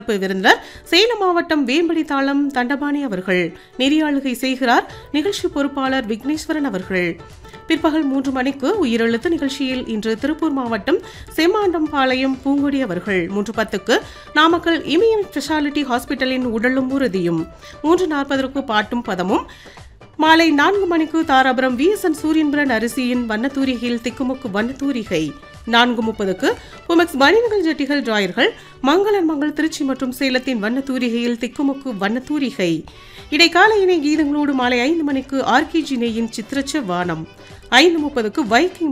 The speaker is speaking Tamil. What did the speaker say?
சிறப்பு விருந்தினர் சேலம் மாவட்டம் வேம்படி தாளம் தண்டபாணி அவர்கள் நெறியாளுகை செய்கிறார் நிகழ்ச்சி பொறுப்பாளர் விக்னேஸ்வரன் அவர்கள் பிற்பகல் மூன்று மணிக்கு உயிரெழுத்து நிகழ்ச்சியில் இன்று திருப்பூர் மாவட்டம் செம்மாண்டம்பாளையம் பூங்கொடி அவர்கள் மூன்று பத்துக்கு நாமக்கல் இமயம் ஸ்பெஷாலிட்டி ஹாஸ்பிட்டலின் உடலும் உறுதியும் மூன்று நாற்பதற்கு பாட்டும் பதமும் மாலை நான்கு மணிக்கு தாராபுரம் விஎஸ்என் சூரியன்பிரன் அரிசியின் வண்ணத்தூரிகையில் திக்குமுக்கு வண்ணத்தூரிகை நான்கு முப்பதுக்கு புமெக்ஸ் பனியன்கள் ஜட்டிகள் டிராயர்கள் மங்களன் மங்கள் திருச்சி மற்றும் சேலத்தின் வண்ணத்தூரிகையில் திக்குமுக்கு வண்ணத்தூரிகை இடைக்கால இணை கீதங்களோடு மாலை ஐந்து மணிக்கு ஆர்கேஜி நேயின் சித்திரச்ச வானம் ஐந்து முப்பதுக்கு வைக்கிங்